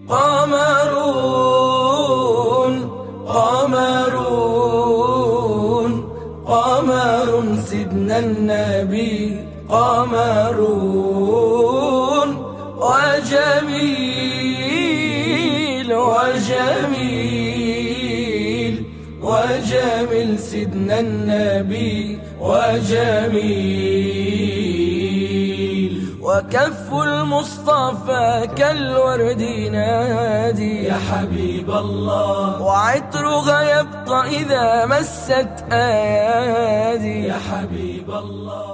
قمرون قمرون قمر سيدنا النبي قمرون وجميل وجميل وجميل سيدنا النبي وجميل وكف المصطفى كالورد نادي يا حبيب الله وعطرها يبقى إذا مست أيادي يا حبيب الله